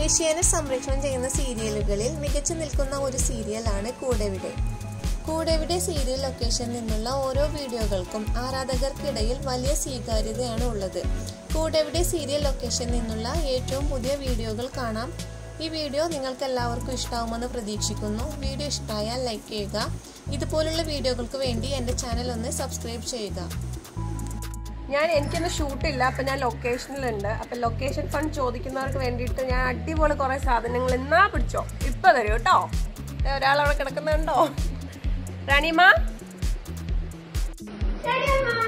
ഏഷ്യാനെറ്റ് സംപ്രേഷണം ചെയ്യുന്ന സീരിയലുകളിൽ മികച്ചു നിൽക്കുന്ന ഒരു സീരിയലാണ് കൂടെവിടെ കൂടെവിടെ സീരിയൽ ലൊക്കേഷനിൽ നിന്നുള്ള ഓരോ വീഡിയോകൾക്കും ആരാധകർക്കിടയിൽ വലിയ സ്വീകാര്യതയാണ് ഉള്ളത് കൂടെവിടെ സീരിയൽ ലൊക്കേഷനിൽ നിന്നുള്ള ഏറ്റവും പുതിയ വീഡിയോകൾ കാണാം ഈ വീഡിയോ നിങ്ങൾക്ക് എല്ലാവർക്കും ഇഷ്ടമാവുമെന്ന് പ്രതീക്ഷിക്കുന്നു വീഡിയോ ഇഷ്ടമായാൽ ലൈക്ക് ചെയ്യുക ഇതുപോലുള്ള വീഡിയോകൾക്ക് വേണ്ടി എൻ്റെ ചാനൽ ഒന്ന് സബ്സ്ക്രൈബ് ചെയ്യുക ഞാൻ എനിക്കൊന്ന് ഷൂട്ടില്ല അപ്പൊ ഞാൻ ലൊക്കേഷനിലുണ്ട് അപ്പൊ ലൊക്കേഷൻ ഫണ്ട് ചോദിക്കുന്നവർക്ക് വേണ്ടിയിട്ട് ഞാൻ അടിപൊളി കുറെ സാധനങ്ങൾ എന്നാ പിടിച്ചോ ഇപ്പൊ തരൂ കേട്ടോ ദേ ഒരാളവിടെ കിടക്കുന്നുണ്ടോ റാണിമ റാണിയമ്മ